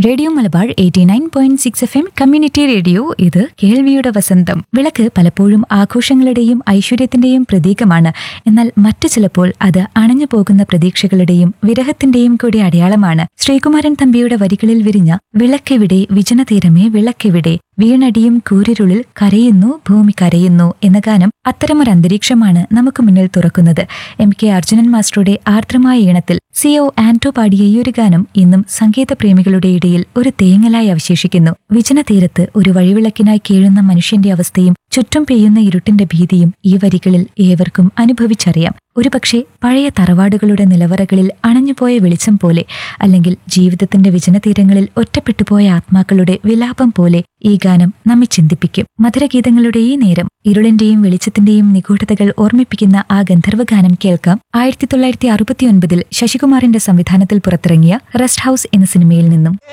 radio Malabar eighty nine point six F M community radio ഇത് കേൾവിയുടെ വസന്തം വിളക്ക് പലപ്പോഴും ആഘോഷങ്ങളുടെയും ഐശ്വര്യത്തിന്റെയും പ്രതീകമാണ് എന്നാൽ മറ്റു ചിലപ്പോൾ അത് അണഞ്ഞു പോകുന്ന പ്രതീക്ഷകളുടെയും വിരഹത്തിന്റെയും കൂടി അടയാളമാണ് ശ്രീകുമാരൻ തമ്പിയുടെ വരികളിൽ വിരിഞ്ഞ വിളക്കെവിടെ വിജനതീരമേ വിളക്കെവിടെ വീണടിയും കൂരിരുളിൽ കരയുന്നു ഭൂമി കരയുന്നു എന്ന ഗാനം അത്തരമൊരു അന്തരീക്ഷമാണ് നമുക്ക് മുന്നിൽ തുറക്കുന്നത് എം കെ അർജുനൻ മാസ്റ്ററുടെ ആർദ്രമായ ഈണത്തിൽ സി ഒ ആന്റോ പാടിയ ഈ ഒരു ഗാനം ഇന്നും സംഗീത പ്രേമികളുടെ ഇടയിൽ ഒരു തേങ്ങലായി അവശേഷിക്കുന്നു വിജനതീരത്ത് ഒരു വഴിവിളക്കിനായി കേഴുന്ന മനുഷ്യന്റെ അവസ്ഥയും ചുറ്റും പെയ്യുന്ന ഇരുട്ടിന്റെ ഭീതിയും ഈ വരികളിൽ ഏവർക്കും അനുഭവിച്ചറിയാം ഒരുപക്ഷെ പഴയ തറവാടുകളുടെ നിലവറകളിൽ അണഞ്ഞുപോയ വെളിച്ചം പോലെ അല്ലെങ്കിൽ ജീവിതത്തിന്റെ വിജനതീരങ്ങളിൽ ഒറ്റപ്പെട്ടുപോയ ആത്മാക്കളുടെ വിലാപം പോലെ ഈ ഗാനം നമ്മെ ചിന്തിപ്പിക്കും മധുരഗീതങ്ങളുടെ ഈ നേരം ഇരുളിന്റെയും വെളിച്ചത്തിന്റെയും നിഗൂഢതകൾ ഓർമ്മിപ്പിക്കുന്ന ആ ഗന്ധർവഗാനം കേൾക്കാം ആയിരത്തി തൊള്ളായിരത്തി അറുപത്തിയൊൻപതിൽ ശശികുമാറിന്റെ സംവിധാനത്തിൽ പുറത്തിറങ്ങിയ റെസ്റ്റ് ഹൌസ് എന്ന സിനിമയിൽ നിന്നും